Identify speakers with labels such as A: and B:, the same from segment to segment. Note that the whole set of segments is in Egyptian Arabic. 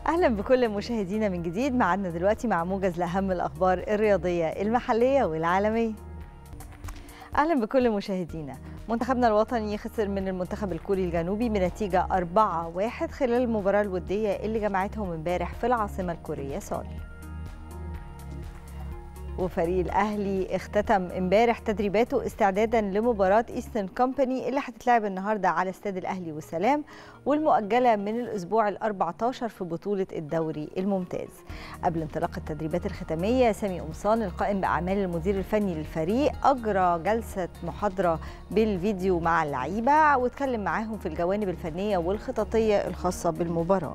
A: اهلا بكل مشاهدينا من جديد معادنا دلوقتي مع موجز لاهم الاخبار الرياضيه المحليه والعالميه اهلا بكل مشاهدينا منتخبنا الوطني خسر من المنتخب الكوري الجنوبي بنتيجه 4-1 خلال المباراه الوديه اللي جمعتهم امبارح في العاصمه الكوريه سول وفريق الاهلي اختتم امبارح تدريباته استعدادا لمباراه ايسترن كومباني اللي هتتلعب النهارده على استاد الاهلي والسلام والمؤجله من الاسبوع ال 14 في بطوله الدوري الممتاز. قبل انطلاق التدريبات الختاميه سامي قمصان القائم باعمال المدير الفني للفريق اجرى جلسه محاضره بالفيديو مع اللعيبه واتكلم معاهم في الجوانب الفنيه والخططيه الخاصه بالمباراه.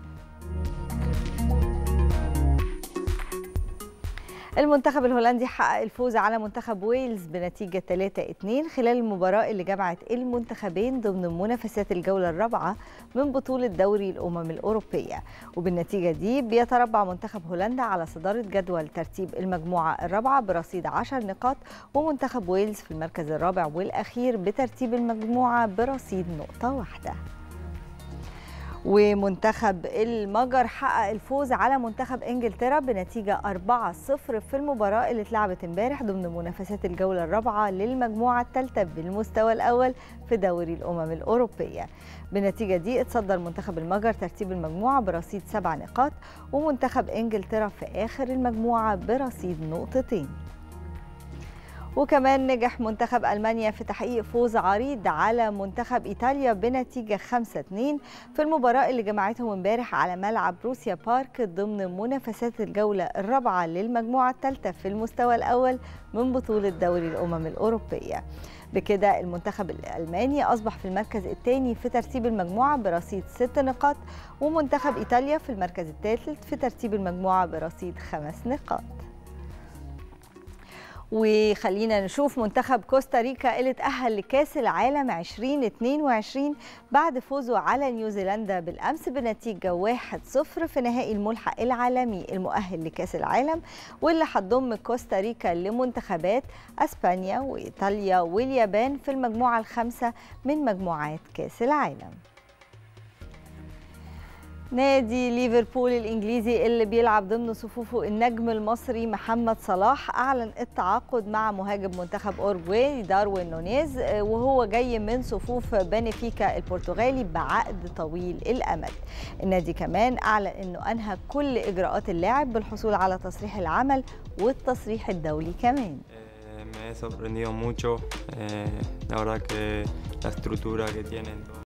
A: المنتخب الهولندي حقق الفوز على منتخب ويلز بنتيجة 3-2 خلال المباراة اللي جمعت المنتخبين ضمن منافسات الجولة الرابعة من بطولة دوري الأمم الأوروبية وبالنتيجة دي بيتربع منتخب هولندا على صدارة جدول ترتيب المجموعة الرابعة برصيد 10 نقاط ومنتخب ويلز في المركز الرابع والأخير بترتيب المجموعة برصيد نقطة واحدة ومنتخب المجر حقق الفوز على منتخب انجلترا بنتيجه 4-0 في المباراه اللي اتلعبت امبارح ضمن منافسات الجوله الرابعه للمجموعه الثالثه بالمستوى الاول في دوري الامم الاوروبيه. بالنتيجه دي اتصدر منتخب المجر ترتيب المجموعه برصيد سبع نقاط ومنتخب انجلترا في اخر المجموعه برصيد نقطتين. وكمان نجح منتخب ألمانيا في تحقيق فوز عريض على منتخب إيطاليا بنتيجة 5-2 في المباراة اللي جمعتهم امبارح على ملعب روسيا بارك ضمن منافسات الجولة الرابعة للمجموعة الثالثة في المستوى الأول من بطولة دوري الأمم الأوروبية بكده المنتخب الألماني أصبح في المركز الثاني في ترتيب المجموعة برصيد ست نقاط ومنتخب إيطاليا في المركز الثالث في ترتيب المجموعة برصيد خمس نقاط وخلينا نشوف منتخب كوستاريكا اللي اتأهل لكأس العالم 2022 بعد فوزه على نيوزيلندا بالأمس بنتيجة 1-0 في نهائي الملحق العالمي المؤهل لكأس العالم واللي هتضم كوستاريكا لمنتخبات أسبانيا وإيطاليا واليابان في المجموعة الخامسة من مجموعات كأس العالم نادي ليفربول الانجليزي اللي بيلعب ضمن صفوفه النجم المصري محمد صلاح اعلن التعاقد مع مهاجم منتخب اورجواي داروين نونيز وهو جاي من صفوف بنفيكا البرتغالي بعقد طويل الامد النادي كمان اعلن انه انهى كل اجراءات اللاعب بالحصول على تصريح العمل والتصريح الدولي كمان
B: me he sorprendido mucho. Eh, la verdad que la estructura que tienen.